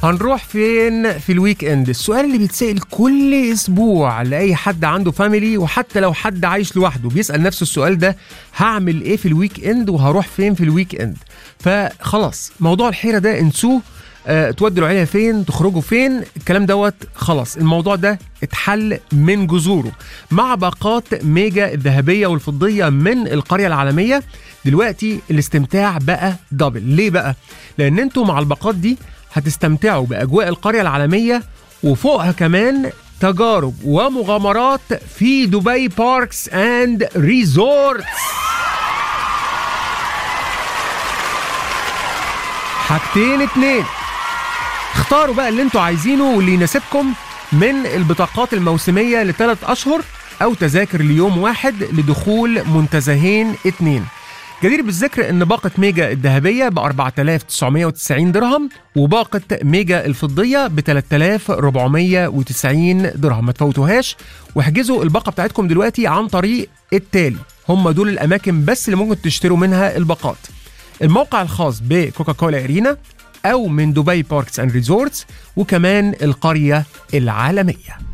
هنروح فين في الويك اند السؤال اللي بيتسأل كل اسبوع لاي حد عنده فاميلي وحتى لو حد عايش لوحده بيسأل نفسه السؤال ده هعمل ايه في الويك اند وهروح فين في الويك اند فخلاص موضوع الحيرة ده انسوه أه تودوا العيله فين تخرجوا فين الكلام دوت خلاص الموضوع ده اتحل من جذوره مع باقات ميجا الذهبيه والفضيه من القريه العالميه دلوقتي الاستمتاع بقى دبل ليه بقى لان انتوا مع الباقات دي هتستمتعوا باجواء القريه العالميه وفوقها كمان تجارب ومغامرات في دبي باركس اند ريزورتس حاجتين اتنين اختاروا بقى اللي انتوا عايزينه واللي يناسبكم من البطاقات الموسمية لثلاث أشهر أو تذاكر ليوم واحد لدخول منتزهين اتنين جدير بالذكر ان باقة ميجا الذهبية ب 4990 درهم وباقة ميجا الفضية ب 3490 درهم ما تفوتوهاش واحجزوا الباقة بتاعتكم دلوقتي عن طريق التالي هم دول الأماكن بس اللي ممكن تشتروا منها الباقات الموقع الخاص بكوكا كولا ارينا او من دبي باركس اند ريزورتس وكمان القريه العالميه